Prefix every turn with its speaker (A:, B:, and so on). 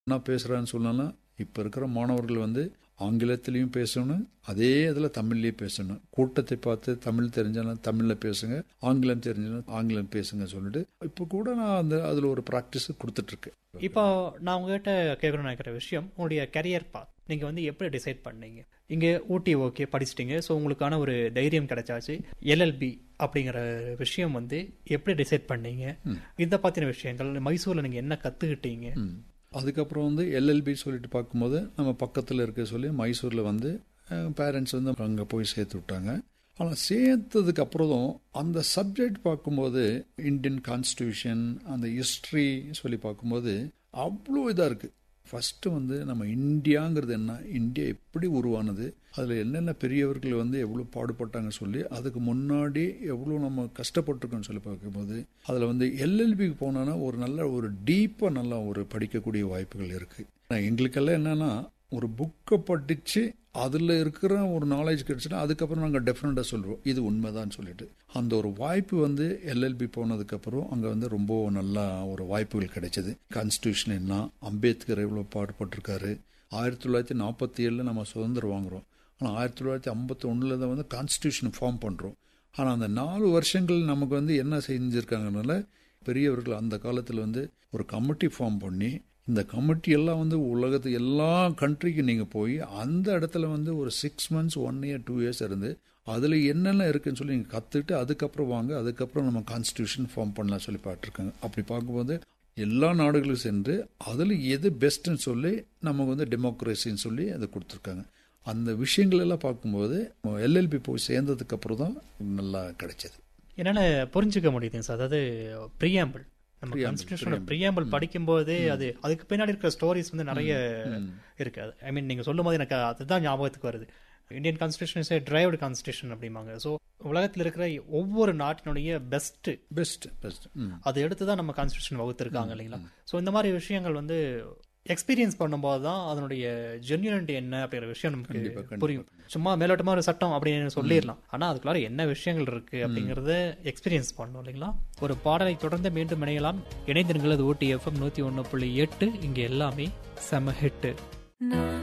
A: என்ன பேசுகிறான்னு சொன்னாலும் இப்போ இருக்கிற மாணவர்கள் வந்து ஆங்கிலத்திலையும் பேசணும் அதே இதில் தமிழ்லேயும் பேசணும் கூட்டத்தை பார்த்து தமிழ் தெரிஞ்சாலும் தமிழில் பேசுங்க ஆங்கிலம் தெரிஞ்சாலும் ஆங்கிலம் பேசுங்க சொல்லிட்டு இப்போ கூட நான் அந்த அதில் ஒரு ப்ராக்டிஸ் கொடுத்துட்ருக்கேன்
B: இப்போ நான் உங்ககிட்ட கேட்கணும்னு நினைக்கிற விஷயம் உங்களுடைய கரியர் பாத் நீங்கள் வந்து எப்படி டிசைட் பண்ணீங்க இங்கே ஊட்டி ஓகே படிச்சிட்டீங்க ஸோ உங்களுக்கான ஒரு தைரியம் கிடைச்சாச்சு எல்எல்பி அப்படிங்கிற விஷயம் வந்து எப்படி டிசைட் பண்ணீங்க இதை பற்றின விஷயங்கள் மைசூரில் நீங்கள் என்ன கற்றுக்கிட்டீங்க
A: ம். அதுக்கப்புறம் வந்து எல்எல்பி சொல்லிட்டு பார்க்கும்போது நம்ம பக்கத்தில் இருக்க சொல்லி மைசூரில் வந்து பேரண்ட்ஸ் வந்து அங்கே போய் சேர்த்து விட்டாங்க ஆனால் சேர்த்ததுக்கு அப்புறம் அந்த சப்ஜெக்ட் பார்க்கும்போது இந்தியன் கான்ஸ்டியூஷன் அந்த ஹிஸ்ட்ரி சொல்லி பார்க்கும்போது அவ்வளோ இதாக இருக்குது ஃபஸ்ட்டு வந்து நம்ம இந்தியாங்கிறது என்ன இந்தியா எப்படி உருவானது அதில் என்னென்ன பெரியவர்கள் வந்து எவ்வளோ பாடுபட்டாங்க சொல்லி அதுக்கு முன்னாடி எவ்வளோ நம்ம கஷ்டப்பட்டிருக்கோம்னு சொல்லி பார்க்கும்போது அதில் வந்து எல்எல்பிக்கு போனோன்னா ஒரு நல்ல ஒரு டீப்பாக நல்லா ஒரு படிக்கக்கூடிய வாய்ப்புகள் இருக்குது எங்களுக்கெல்லாம் என்னென்னா ஒரு புக்கை படித்து அதில் இருக்கிற ஒரு நாலேஜ் கிடைச்சுன்னா அதுக்கப்புறம் நாங்கள் டெஃபினட்டாக சொல்லுவோம் இது உண்மைதான் சொல்லிட்டு அந்த ஒரு வாய்ப்பு வந்து எல்எல்பி போனதுக்கப்புறம் அங்கே வந்து ரொம்ப நல்லா ஒரு வாய்ப்புகள் கிடைச்சது கான்ஸ்டியூஷன் என்ன அம்பேத்கர் எவ்வளோ பாடுபட்டிருக்காரு ஆயிரத்தி தொள்ளாயிரத்தி நாற்பத்தி ஏழில் நம்ம சுதந்திரம் வாங்குகிறோம் ஆனால் ஆயிரத்தி தொள்ளாயிரத்தி ஐம்பத்தி ஒன்றில் தான் வந்து கான்ஸ்டியூஷன் ஃபார்ம் பண்ணுறோம் ஆனால் அந்த நாலு வருஷங்கள் நமக்கு வந்து என்ன செஞ்சுருக்காங்கனால பெரியவர்கள் அந்த காலத்தில் வந்து ஒரு கமிட்டி ஃபார்ம் பண்ணி இந்த கமிட்டி எல்லாம் வந்து உலகத்து எல்லா கண்ட்ரிக்கும் நீங்கள் போய் அந்த இடத்துல வந்து ஒரு six months one year two years இருந்து அதில் என்னென்ன இருக்குன்னு சொல்லி நீங்கள் கற்றுட்டு அதுக்கப்புறம் வாங்க அதுக்கப்புறம் நம்ம கான்ஸ்டியூஷன் ஃபார்ம் பண்ணலாம் சொல்லி பார்த்துருக்காங்க அப்படி பார்க்கும்போது எல்லா நாடுகளும் சென்று அதில் எது பெஸ்ட்டுன்னு சொல்லி நமக்கு வந்து டெமோக்ரஸின்னு சொல்லி அதை கொடுத்துருக்காங்க அந்த விஷயங்கள் எல்லாம் பார்க்கும்போது எல்எல்பி போய் சேர்ந்ததுக்கு அப்புறம் தான் நல்லா கிடைச்சது
B: என்னால் புரிஞ்சுக்க முடியுதுங்க சார் அதாவது ப்ரியாம்பிள் நம்ம
A: Preamble,
B: கான்ஸ்டியூஷனோட
A: preamble.
B: ப்ரியாம்பிள் படிக்கும்போது அது அதுக்கு பின்னாடி இருக்கிற ஸ்டோரிஸ் வந்து நிறைய இருக்கு ஐ மீன் நீங்க சொல்லும் போது எனக்கு அதுதான் ஞாபகத்துக்கு வருது Indian constitution is derived constitution அப்படிம்பாங்க ஸோ உலகத்தில் இருக்கிற ஒவ்வொரு நாட்டினுடைய பெஸ்ட்
A: பெஸ்ட் பெஸ்ட் ம்
B: அதை எடுத்து தான் நம்ம கான்ஸ்டியூஷன் வகுத்துருக்காங்க இல்லைங்களா ஸோ இந்த மாதிரி விஷயங்கள் வந்து எக்ஸ்பீரியன்ஸ் பண்ணும்போது தான் அதனுடைய ஜென்யூனிட்டி என்ன அப்படிங்கிற விஷயம்
A: கண்டிப்பா,
B: நமக்கு
A: கண்டிப்பா.
B: புரியும் சும்மா மேலோட்டமா ஒரு சட்டம் அப்படின்னு சொல்லிடலாம் ஆனா அதுக்குள்ளார என்ன விஷயங்கள் இருக்கு அப்படிங்கறத எக்ஸ்பீரியன்ஸ் பண்ணணும் இல்லைங்களா ஒரு பாடலை தொடர்ந்து மீண்டும் இணையலாம் இணைந்திருங்கள் அது ஊட்டி எஃப்எம் நூத்தி ஒன்னு புள்ளி எட்டு இங்க எல்லாமே செம ஹிட்டு
C: நான்